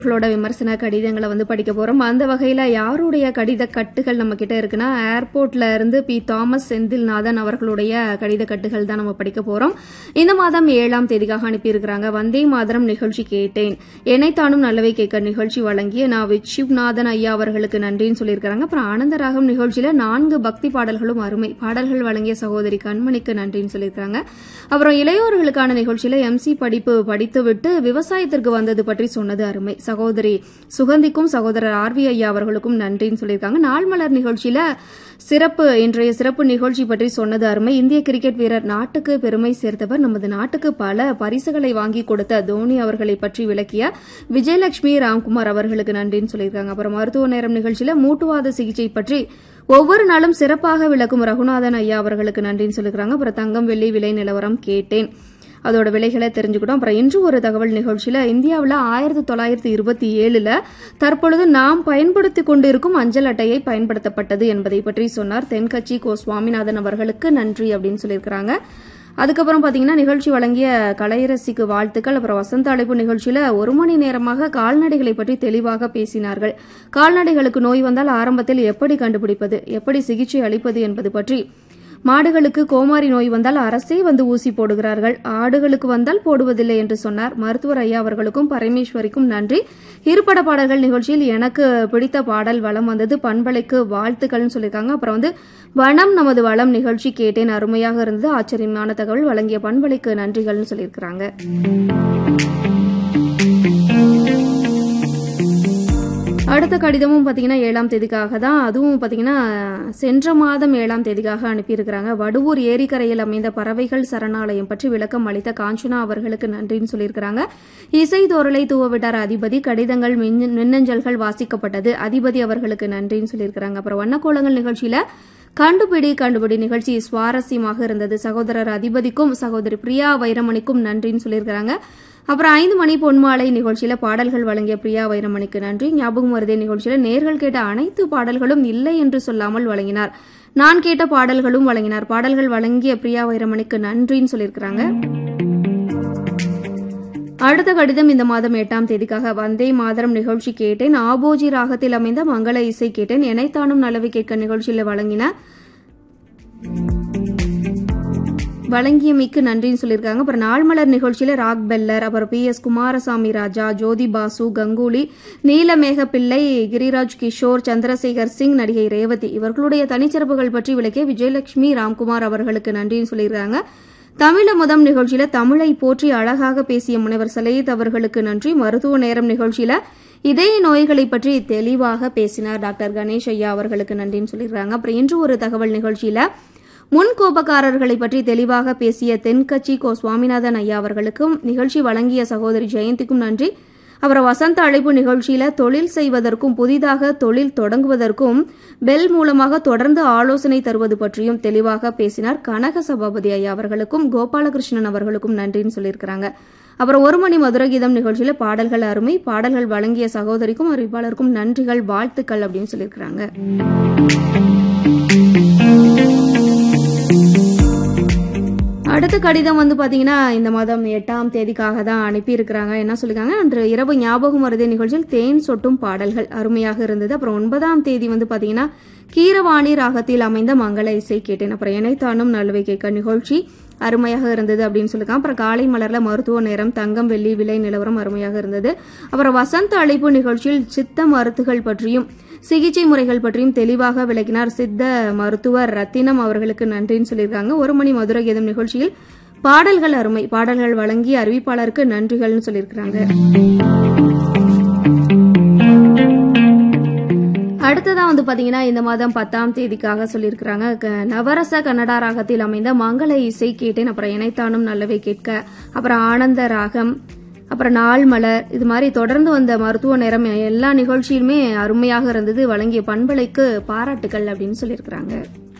களோட விமர்சன கடிதங்களை வந்து படிக்க போறோம் அந்த வகையில யாருடைய கடித கட்டுகள் நம்ம கிட்ட இருக்குன்னா ஏர்போர்ட்ல இருந்து பி தாமஸ் செந்தில்நாதன் அவர்களுடைய கடித கட்டுகள் தான் நம்ம படிக்க போறோம் இந்த மாதம் ஏழாம் தேதிக்காக அனுப்பியிருக்கிறாங்க வந்தே மாதரம் நிகழ்ச்சி கேட்டேன் என்னைத்தானும் நல்லவை கேட்க நிகழ்ச்சி வழங்கிய நான் விச்சுநாதன் ஐயா அவர்களுக்கு நன்றின்னு சொல்லியிருக்காங்க அப்புறம் ஆனந்தராகம் நிகழ்ச்சியில நான்கு பக்தி பாடல்களும் அருமை பாடல்கள் வழங்கிய சகோதரி கண்மணிக்கு நன்றின்னு சொல்லியிருக்காங்க அப்புறம் இளையோர்களுக்கான நிகழ்ச்சியில எம்சி படிப்பு படித்துவிட்டு விவசாயத்திற்கு வந்தது பற்றி சொன்னது அருமை சகோதரி சுகந்திக்கும் சகோதரர் ஆர்வி ஐயா அவர்களுக்கும் நன்றின்னு சொல்லியிருக்காங்க நாள் மலர் நிகழ்ச்சியில சிறப்பு இன்றைய சிறப்பு நிகழ்ச்சி பற்றி சொன்னது அருமை இந்திய கிரிக்கெட் வீரர் நாட்டுக்கு பெருமை சேர்த்தவர் நமது நாட்டுக்கு பல பரிசுகளை வாங்கி கொடுத்த தோனி அவர்களை பற்றி விளக்கிய விஜயலட்சுமி ராம்குமார் அவர்களுக்கு நன்றின்னு சொல்லியிருக்காங்க அப்புறம் மருத்துவ நேரம் நிகழ்ச்சியில மூட்டுவாத சிகிச்சை பற்றி ஒவ்வொரு நாளும் சிறப்பாக விளக்கும் ரகுநாதன் ஐயா அவர்களுக்கு நன்றின்னு சொல்லியிருக்காங்க அப்புறம் தங்கம் வெள்ளி விலை நிலவரம் கேட்டேன் அதோட விலைகளை தெரிஞ்சுக்கிட்டோம் அப்புறம் இன்று ஒரு தகவல் நிகழ்ச்சியில இந்தியாவில் ஆயிரத்தி தொள்ளாயிரத்தி இருபத்தி ஏழுல தற்பொழுது நாம் பயன்படுத்திக் கொண்டிருக்கும் அஞ்சல் அட்டையை பயன்படுத்தப்பட்டது என்பதை பற்றி சொன்னார் தென்கட்சி கோ சுவாமிநாதன் அவர்களுக்கு நன்றி அப்படின்னு சொல்லியிருக்கிறாங்க அதுக்கப்புறம் பாத்தீங்கன்னா நிகழ்ச்சி வழங்கிய கலையரசிக்கு வாழ்த்துக்கள் அப்புறம் வசந்த அழைப்பு நிகழ்ச்சியில ஒரு மணி நேரமாக கால்நடைகளை பற்றி தெளிவாக பேசினார்கள் கால்நடைகளுக்கு நோய் வந்தால் ஆரம்பத்தில் எப்படி கண்டுபிடிப்பது எப்படி சிகிச்சை அளிப்பது என்பது பற்றி மாடுகளுக்கு கோமாரி நோய் வந்தால் அரசே வந்து ஊசி போடுகிறார்கள் ஆடுகளுக்கு வந்தால் போடுவதில்லை என்று சொன்னார் மருத்துவர் ஐயா அவர்களுக்கும் பரமேஸ்வரிக்கும் நன்றி இருபட பாடல்கள் நிகழ்ச்சியில் எனக்கு பிடித்த பாடல் வளம் வந்தது பண்பலைக்கு வாழ்த்துக்கள்னு சொல்லியிருக்காங்க அப்புறம் வந்து வனம் நமது வளம் நிகழ்ச்சி கேட்டேன் அருமையாக இருந்தது ஆச்சரியமான தகவல் வழங்கிய பண்பலைக்கு நன்றிகள்னு சொல்லியிருக்கிறாங்க அடுத்த கடிதமும் பார்த்தீங்கன்னா ஏழாம் தேதிக்காக தான் அதுவும் பார்த்தீங்கன்னா சென்ற மாதம் ஏழாம் தேதிக்காக அனுப்பியிருக்கிறாங்க வடுவூர் ஏரிக்கரையில் அமைந்த பறவைகள் சரணாலயம் பற்றி விளக்கம் அளித்த காஞ்சனா அவர்களுக்கு நன்றின்னு சொல்லியிருக்கிறாங்க இசை தோரலை தூவவிட்டார் அதிபதி கடிதங்கள் மின்- மின்னஞ்சல்கள் வாசிக்கப்பட்டது அதிபதி அவர்களுக்கு நன்றின்னு சொல்லியிருக்கிறாங்க அப்புறம் வண்ணக்கோலங்கள் நிகழ்ச்சியில கண்டுபிடி கண்டுபிடி நிகழ்ச்சி சுவாரஸ்யமாக இருந்தது சகோதரர் அதிபதிக்கும் சகோதரி பிரியா வைரமணிக்கும் நன்றின்னு சொல்லியிருக்கிறாங்க அப்புறம் ஐந்து மணி பொன்மாலை நிகழ்ச்சியில பாடல்கள் வழங்கிய பிரியா வைரமணிக்கு நன்றி ஞாபகம் வருதே நிகழ்ச்சியில நேர்கள் கேட்ட அனைத்து பாடல்களும் இல்லை என்று சொல்லாமல் வழங்கினார் நான் கேட்ட பாடல்களும் வழங்கினார் பாடல்கள் வழங்கிய பிரியா வைரமணிக்கு நன்றின்னு சொல்லியிருக்கிறாங்க அடுத்த கடிதம் இந்த மாதம் எட்டாம் தேதிக்காக வந்தே மாதரம் நிகழ்ச்சி கேட்டேன் ஆபோஜி ராகத்தில் அமைந்த மங்கள இசை கேட்டேன் எனைத்தானும் நலவை கேட்க நிகழ்ச்சியில் வழங்கின வழங்கியமைக்கு நன்றின்னு சொல்லியிருக்காங்க அப்புறம் நாள்மலர் நிகழ்ச்சியில ராக் பெல்லர் அப்புறம் பி எஸ் குமாரசாமி ராஜா ஜோதி பாசு கங்குலி நீலமேக பிள்ளை கிரிராஜ் கிஷோர் சந்திரசேகர் சிங் நடிகை ரேவதி இவர்களுடைய தனிச்சிறப்புகள் பற்றி விளக்கிய விஜயலட்சுமி ராம்குமார் அவர்களுக்கு நன்றின்னு சொல்லியிருக்காங்க தமிழ முதம் நிகழ்ச்சியில தமிழை போற்றி அழகாக பேசிய முனைவர் சலேத் அவர்களுக்கு நன்றி மருத்துவ நேரம் நிகழ்ச்சியில இதய நோய்களை பற்றி தெளிவாக பேசினார் டாக்டர் கணேஷ் ஐயா அவர்களுக்கு நன்றின்னு சொல்லியிருக்காங்க அப்புறம் இன்று ஒரு தகவல் நிகழ்ச்சியில முன் கோபக்காரர்களை பற்றி தெளிவாக பேசிய தென்கட்சி கோ சுவாமிநாதன் ஐயா அவர்களுக்கும் நிகழ்ச்சி வழங்கிய சகோதரி ஜெயந்திக்கும் நன்றி அப்புறம் வசந்த அழைப்பு நிகழ்ச்சியில தொழில் செய்வதற்கும் புதிதாக தொழில் தொடங்குவதற்கும் பெல் மூலமாக தொடர்ந்து ஆலோசனை தருவது பற்றியும் தெளிவாக பேசினார் கனக சபாபதி ஐயா அவர்களுக்கும் கோபாலகிருஷ்ணன் அவர்களுக்கும் நன்றின்னு சொல்லியிருக்கிறாங்க அப்புறம் ஒரு மணி மதுர கீதம் நிகழ்ச்சியில பாடல்கள் அருமை பாடல்கள் வழங்கிய சகோதரிக்கும் அறிவிப்பாளருக்கும் நன்றிகள் வாழ்த்துக்கள் அப்படின்னு சொல்லியிருக்கிறாங்க அடுத்த கடிதம் வந்து பாத்தீங்கன்னா இந்த மாதம் எட்டாம் தேதிக்காக தான் அனுப்பியிருக்கிறாங்க என்ன சொல்லிருக்காங்க அன்று இரவு ஞாபகம் வருதே நிகழ்ச்சியில் தேன் சொட்டும் பாடல்கள் அருமையாக இருந்தது அப்புறம் ஒன்பதாம் தேதி வந்து பாத்தீங்கன்னா கீரவாணி ராகத்தில் அமைந்த மங்கள இசை கேட்டேன் அப்புறம் இணைத்தானும் நல்வை கேட்க நிகழ்ச்சி அருமையாக இருந்தது அப்படின்னு சொல்லியிருக்காங்க அப்புறம் காலை மலர்ல மருத்துவ நேரம் தங்கம் வெள்ளி விலை நிலவரம் அருமையாக இருந்தது அப்புறம் வசந்த அழைப்பு நிகழ்ச்சியில் சித்த மருத்துகள் பற்றியும் சிகிச்சை முறைகள் பற்றியும் தெளிவாக விளக்கினார் சித்த மருத்துவர் ரத்தினம் அவர்களுக்கு நன்றின்னு சொல்லியிருக்காங்க ஒரு மணி மதுரை கீதம் நிகழ்ச்சியில் பாடல்கள் அருமை பாடல்கள் வழங்கி அறிவிப்பாளருக்கு நன்றிகள்னு சொல்லியிருக்கிறாங்க அடுத்ததா வந்து பாத்தீங்கன்னா இந்த மாதம் பத்தாம் தேதிக்காக சொல்லியிருக்கிறாங்க க- நவரச கன்னடா ராகத்தில் அமைந்த மங்கள இசை கேட்டேன் அப்புறம் இணைத்தானும் நல்லவை கேட்க அப்புறம் ஆனந்த ராகம் அப்புறம் நாள் மலர் இது மாதிரி தொடர்ந்து வந்த மருத்துவ நேரம் எல்லா நிகழ்ச்சியுமே அருமையாக இருந்தது வழங்கிய பண்பலைக்கு பாராட்டுகள் அப்படின்னு சொல்லியிருக்கிறாங்க